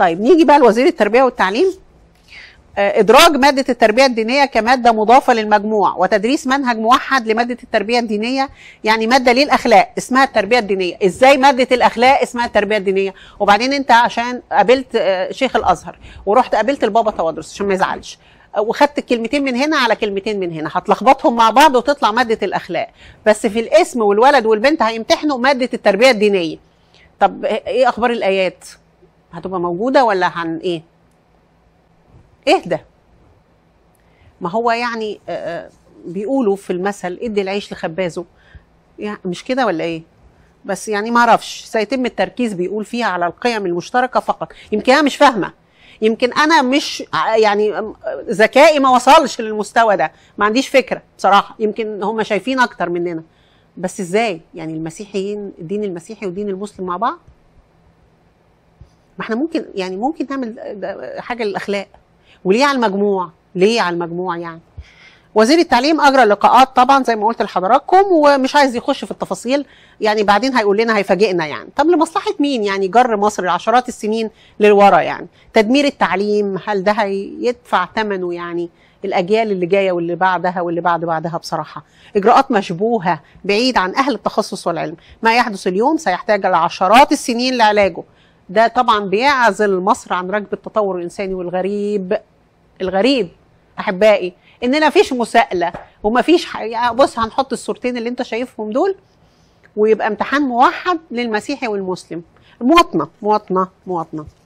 طيب نيجي بقى لوزير التربيه والتعليم آه، ادراج ماده التربيه الدينيه كماده مضافه للمجموع وتدريس منهج موحد لماده التربيه الدينيه يعني ماده للاخلاق اسمها التربيه الدينيه ازاي ماده الاخلاق اسمها التربيه الدينيه وبعدين انت عشان قابلت آه، شيخ الازهر ورحت قابلت البابا توادرس عشان ما يزعلش آه، وخدت كلمتين من هنا على كلمتين من هنا هتلخبطهم مع بعض وتطلع ماده الاخلاق بس في الاسم والولد والبنت هيمتحنوا ماده التربيه الدينيه طب ايه اخبار الايات هتبقى موجوده ولا هن ايه اهدى ما هو يعني آه، آه، بيقولوا في المثل ادي العيش لخبازه يعني مش كده ولا ايه بس يعني ما اعرفش سيتم التركيز بيقول فيها على القيم المشتركه فقط يمكن انا مش فاهمه يمكن انا مش ع- يعني أم- ذكائي ما وصلش للمستوى ده ما عنديش فكره بصراحه يمكن هم شايفين اكتر مننا بس ازاي يعني المسيحيين الدين المسيحي والدين المسلم مع بعض ما احنا ممكن يعني ممكن نعمل ده- حاجه للاخلاق وليه على المجموع ليه على المجموع يعني وزير التعليم اجرى لقاءات طبعا زي ما قلت لحضراتكم ومش عايز يخش في التفاصيل يعني بعدين هيقول لنا هيفاجئنا يعني طب لمصلحه مين يعني جر مصر عشرات السنين للورا يعني تدمير التعليم هل ده هيدفع ثمنه يعني الاجيال اللي جايه واللي بعدها واللي بعد بعدها بصراحه اجراءات مشبوهه بعيد عن اهل التخصص والعلم ما يحدث اليوم سيحتاج لعشرات السنين لعلاجه ده طبعا بيعزل مصر عن ركب التطور الانساني والغريب الغريب احبائي اننا فيش مساءله وما فيش ح... يعني بص هنحط الصورتين اللي انت شايفهم دول ويبقى امتحان موحد للمسيحي والمسلم مواطنه مواطنه مواطنه